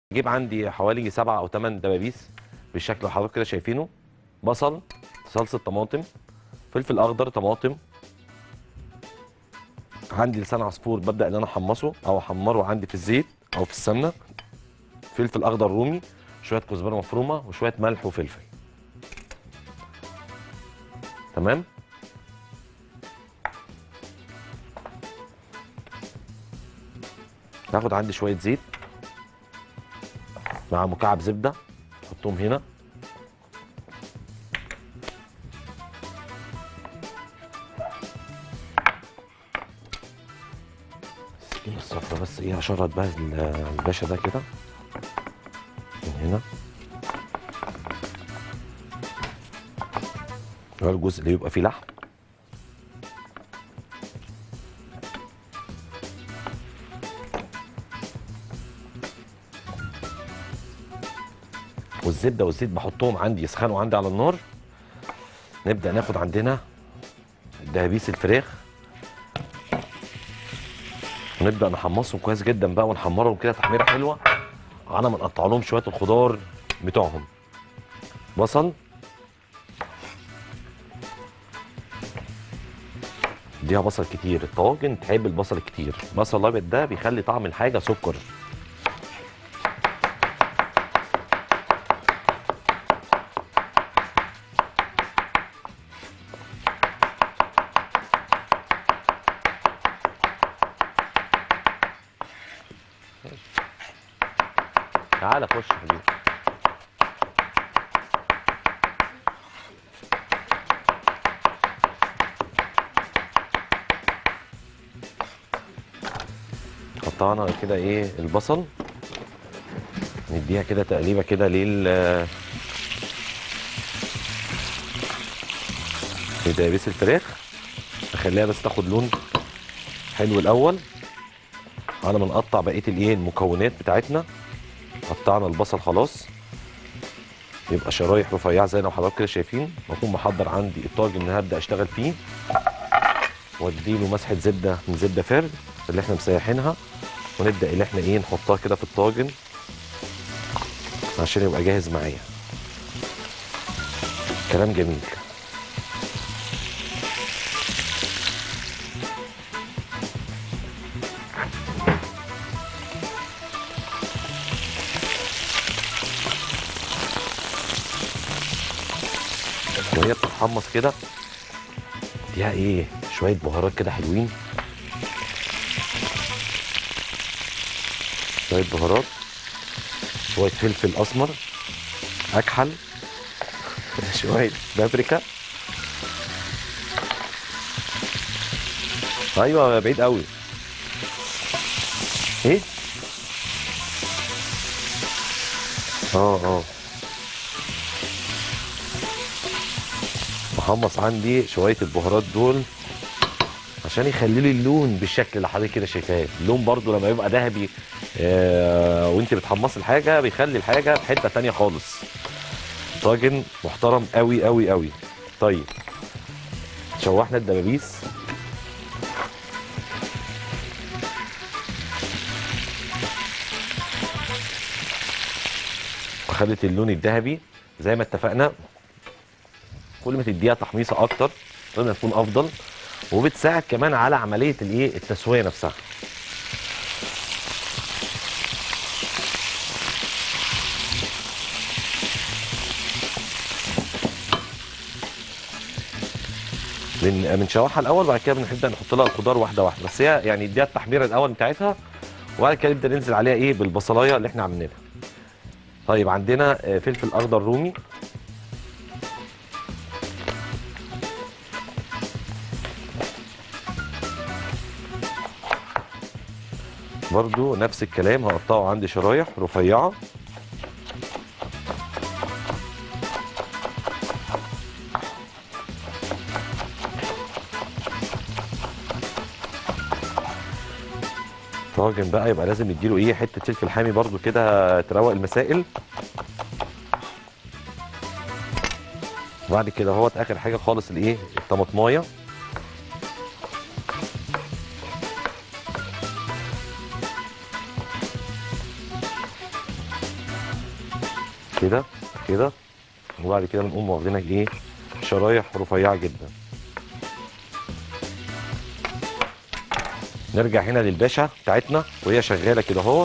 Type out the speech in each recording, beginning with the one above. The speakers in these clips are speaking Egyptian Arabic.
جيب عندي حوالي سبعة او ثمان دبابيس بالشكل اللي حضرتك كده شايفينه بصل صلصه طماطم فلفل اخضر طماطم عندي لسان عصفور ببدا ان انا احمصه او احمره عندي في الزيت او في السمنه فلفل اخضر رومي شويه كزبره مفرومه وشويه ملح وفلفل تمام هاخد عندي شويه زيت مع مكعب زبده احطهم هنا السكينه الصفرا بس ايه هشرط بقى ال- الباشا ده كده من هنا ده الجزء اللي بيبقى فيه لحم والزبده والزيت بحطهم عندي يسخنوا عندي على النار نبدا ناخد عندنا دبابيس الفراخ ونبدا نحمصهم كويس جدا بقى ونحمرهم كده تحميره حلوه على ما نقطع لهم شويه الخضار بتوعهم بصل اديها بصل كتير الطواجن تحب البصل الكتير البصل الابيض ده بيخلي طعم الحاجه سكر تعالى خش يا حبيبي قطعنا كده ايه البصل نديها كده تقليبه كده لل لدبابيس الفراخ نخليها بس تاخد لون حلو الاول على ما نقطع بقيه الايه المكونات بتاعتنا قطعنا البصل خلاص يبقى شرايح رفيعه زي ما حضراتكم كده شايفين واكون محضر عندي الطاجن اللي هبدا اشتغل فيه واديله مسحه زبده من زبده فرد اللي احنا مسيحينها ونبدا اللي احنا ايه نحطها كده في الطاجن عشان يبقى جاهز معايا كلام جميل وهي بتتحمص كده فيها ايه شويه بهارات كده حلوين شويه بهارات شويه فلفل اسمر اكحل شويه بابريكا ايوه بعيد قوي ايه اه اه محمص عندي شويه البهارات دول عشان يخلي لي اللون بالشكل اللي حضرتك كده شايفاه اللون برضو لما يبقى ذهبي آه وانت بتحمصي الحاجه بيخلي الحاجه في حته تانية خالص طاجن محترم قوي قوي قوي طيب شوحنا الدبابيس وخدت اللون الذهبي زي ما اتفقنا كل ما تديها تحميصه اكتر كل ما تكون افضل وبتساعد كمان على عمليه الايه التسويه نفسها من بنشوحها الاول وبعد كده بنبدا نحط لها الخضار واحده واحده بس هي يعني اديها التحميره الاول بتاعتها وبعد كده نبدا ننزل عليها ايه بالبصلايه اللي احنا عاملينها طيب عندنا آه، فلفل اخضر رومي برضو نفس الكلام هقطعه عندي شرايح رفيعه طاجن بقى يبقى لازم نديله ايه حته فلفل حامي برضو كده تروق المسائل وبعد كده اهوت اخر حاجه خالص الايه الطماطمايه كده كده وبعد كده بنقوم واخدينها ايه شرايح رفيعه جدا نرجع هنا للباشا بتاعتنا وهي شغاله كده اهوت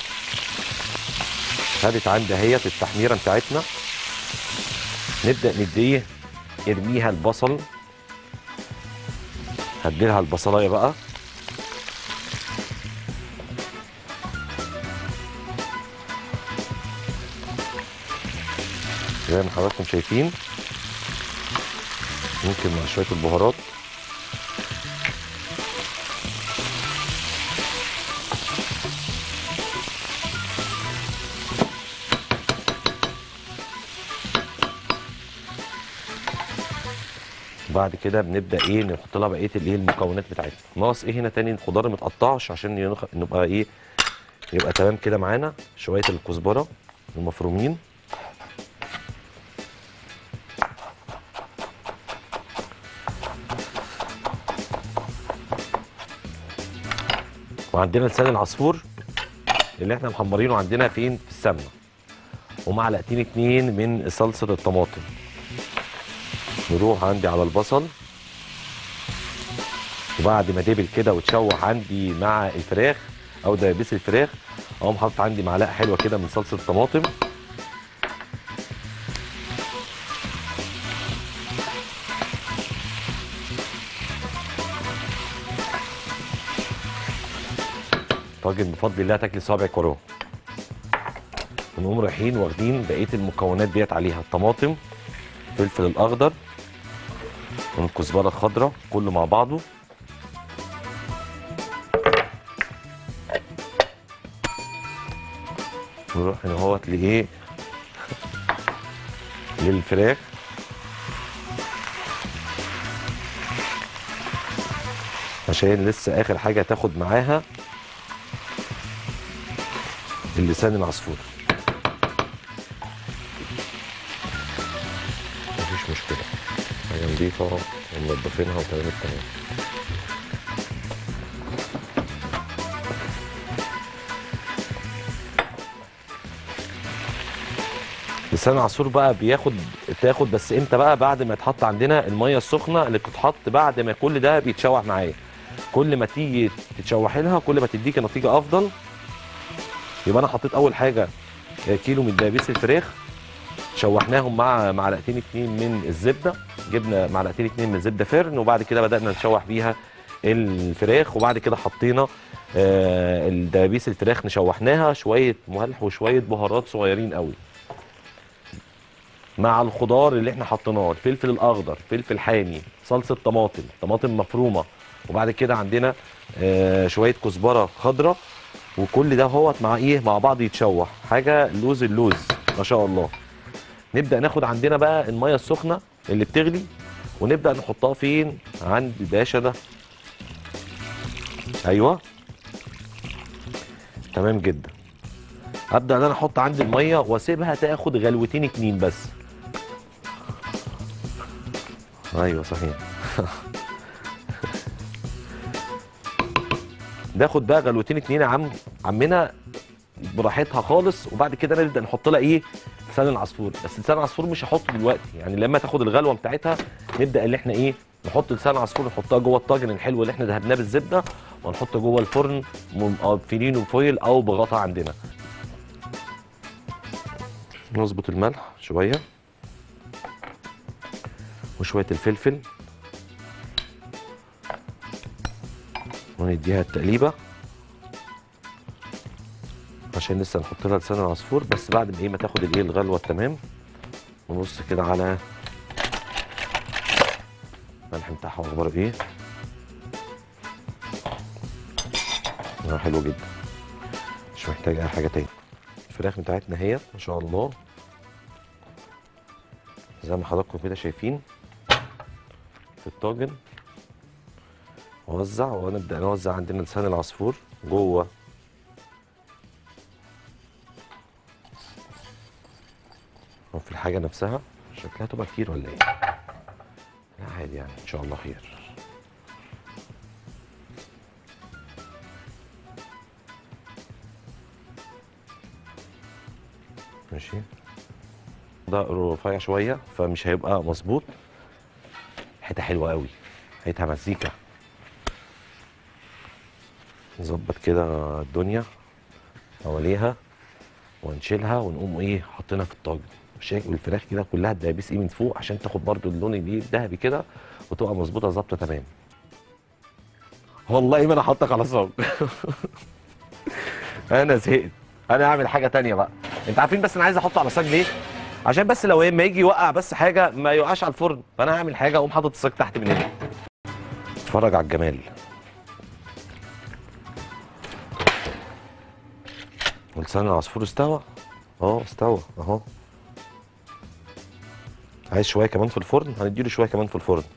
خدت عندي اهيت التحميره بتاعتنا نبدا نديه ارميها البصل هديلها البصلايه بقى زي ما حضراتكم شايفين ممكن مع شويه البهارات بعد كده بنبدا ايه نحط لها بقيه الايه المكونات بتاعتنا ناقص ايه هنا تاني الخضار متقطعش عشان ينخ... نبقى ايه يبقى تمام كده معانا شويه الكزبره المفرومين وعندنا لسان العصفور اللي احنا محمرينه عندنا فين في السمنه ومعلقتين اتنين من صلصه الطماطم نروح عندي على البصل وبعد ما دبل كده وتشوح عندي مع الفراخ او دبابيس الفراخ اقوم حاطط عندي معلقه حلوه كده من صلصه الطماطم طاجن بفضل الله تاكل صابعك وراه ونقوم رايحين واخدين بقيه المكونات ديت عليها الطماطم الفلفل الاخضر والكزبره الخضراء كله مع بعضه نروح هنا اهوت لايه للفراخ عشان لسه اخر حاجه تاخد معاها اللسان العصفور مفيش مشكله حاجه نضيفه ومنضفينها وتمام التمام لسان العصفور بقى بياخد تاخد بس امتى بقى بعد ما يتحط عندنا الميه السخنه اللي بتتحط بعد ما كل ده بيتشوح معايا كل ما تيجي تتشوحي لها كل ما تديكي نتيجه افضل يبقى انا حطيت اول حاجه كيلو من دبابيس الفراخ شوحناهم مع معلقتين اتنين من الزبده جبنا معلقتين اتنين من زبده فرن وبعد كده بدانا نشوح بيها الفراخ وبعد كده حطينا آه الدبابيس الفراخ نشوحناها شويه ملح وشويه بهارات صغيرين قوي مع الخضار اللي احنا حطيناه الفلفل الاخضر فلفل حامي صلصه طماطم طماطم مفرومه وبعد كده عندنا آه شويه كزبره خضراء وكل ده هوت مع ايه مع بعض يتشوح حاجه لوز اللوز ما شاء الله نبدا ناخد عندنا بقى الميه السخنه اللي بتغلي ونبدا نحطها فين عند الباشا ده ايوه تمام جدا ابدا ان انا احط عندي الميه واسيبها تاخد غلوتين اتنين بس ايوه صحيح ناخد بقى غلوتين اتنين يا عم عمنا براحتها خالص وبعد كده نبدا نحط لها ايه لسان العصفور بس لسان العصفور مش هحطه دلوقتي يعني لما تاخد الغلوه بتاعتها نبدا اللي احنا ايه نحط لسان العصفور نحطها جوه الطاجن الحلو اللي احنا دهبناه بالزبده ونحطه جوه الفرن مقفلينه بفويل او بغطا عندنا نظبط الملح شويه وشويه الفلفل ونديها التقليبه عشان لسه نحط لها لسان العصفور بس بعد ما ايه ما تاخد الايه الغلوه التمام نبص كده على الملح بتاعها واخباره ايه آه، حلو جدا مش محتاج اي حاجه تاني الفراخ بتاعتنا هي ما شاء الله زي ما حضراتكم كده شايفين في الطاجن اوزع ونبدا نوزع عندنا لسان العصفور جوه وفي الحاجه نفسها شكلها تبقى كتير ولا ايه لا عادي يعني ان شاء الله خير ماشي ده رفيع شويه فمش هيبقى مظبوط حته حلوه قوي حته مزيكا نظبط كده الدنيا حواليها ونشيلها ونقوم ايه حاطينها في الطاجن والشاي والفراخ كده كلها الدبابيس ايه من فوق عشان تاخد برضو اللون اللي الذهبي كده وتبقى مظبوطه ظابطه تمام والله ما انا حاطك على صوت انا زهقت انا اعمل حاجه تانية بقى انت عارفين بس انا عايز احطه على صاج ليه عشان بس لو لما يجي يوقع بس حاجه ما يوقعش على الفرن فانا هعمل حاجه اقوم حاطط الصاج تحت من هنا اتفرج على الجمال ولسان العصفور استوى اه استوى اهو عايز شويه كمان في الفرن هنديله شويه كمان في الفرن